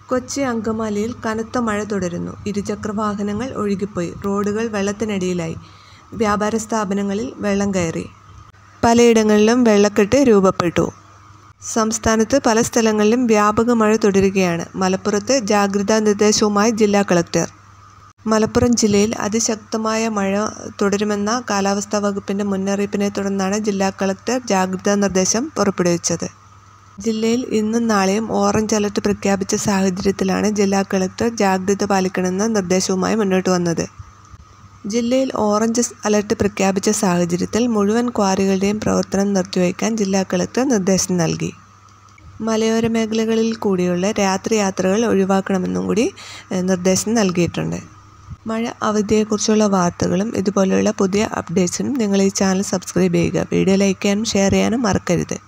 കൊച്ചി അങ്കമാലിയിൽ കനത്ത മഴ തുടരുന്നു ഇരുചക്ര വാഹനങ്ങൾ ഒഴുകിപ്പോയി റോഡുകൾ വെള്ളത്തിനടിയിലായി വ്യാപാര സ്ഥാപനങ്ങളിൽ വെള്ളം കയറി പലയിടങ്ങളിലും വെള്ളക്കെട്ട് രൂപപ്പെട്ടു സംസ്ഥാനത്ത് പല സ്ഥലങ്ങളിലും വ്യാപക മഴ തുടരുകയാണ് മലപ്പുറത്ത് ജാഗ്രതാ നിർദ്ദേശവുമായി ജില്ലാ കളക്ടർ മലപ്പുറം ജില്ലയിൽ അതിശക്തമായ മഴ തുടരുമെന്ന കാലാവസ്ഥാ വകുപ്പിന്റെ മുന്നറിയിപ്പിനെ തുടർന്നാണ് ജില്ലാ കളക്ടർ ജാഗ്രതാ നിർദ്ദേശം പുറപ്പെടുവിച്ചത് ജില്ലയിൽ ഇന്നും നാളെയും ഓറഞ്ച് അലർട്ട് പ്രഖ്യാപിച്ച സാഹചര്യത്തിലാണ് ജില്ലാ കളക്ടർ ജാഗ്രത പാലിക്കണമെന്ന നിർദ്ദേശവുമായി മുന്നോട്ട് വന്നത് ജില്ലയിൽ ഓറഞ്ച് അലർട്ട് പ്രഖ്യാപിച്ച സാഹചര്യത്തിൽ മുഴുവൻ ക്വാറികളുടെയും പ്രവർത്തനം നിർത്തിവയ്ക്കാൻ ജില്ലാ കളക്ടർ നിർദ്ദേശം നൽകി മലയോര മേഖലകളിൽ കൂടിയുള്ള രാത്രി യാത്രകൾ ഒഴിവാക്കണമെന്നും കൂടി ഏഹ്, നിർദ്ദേശം നൽകിയിട്ടുണ്ട് മഴ അവധിയെക്കുറിച്ചുള്ള വാർത്തകളും ഇതുപോലെയുള്ള പുതിയ അപ്ഡേറ്റ്സിനും നിങ്ങൾ ഈ ചാനൽ സബ്സ്ക്രൈബ് ചെയ്യുക വീഡിയോ ലൈക്ക് ചെയ്യാനും ഷെയർ ചെയ്യാനും മറക്കരുത്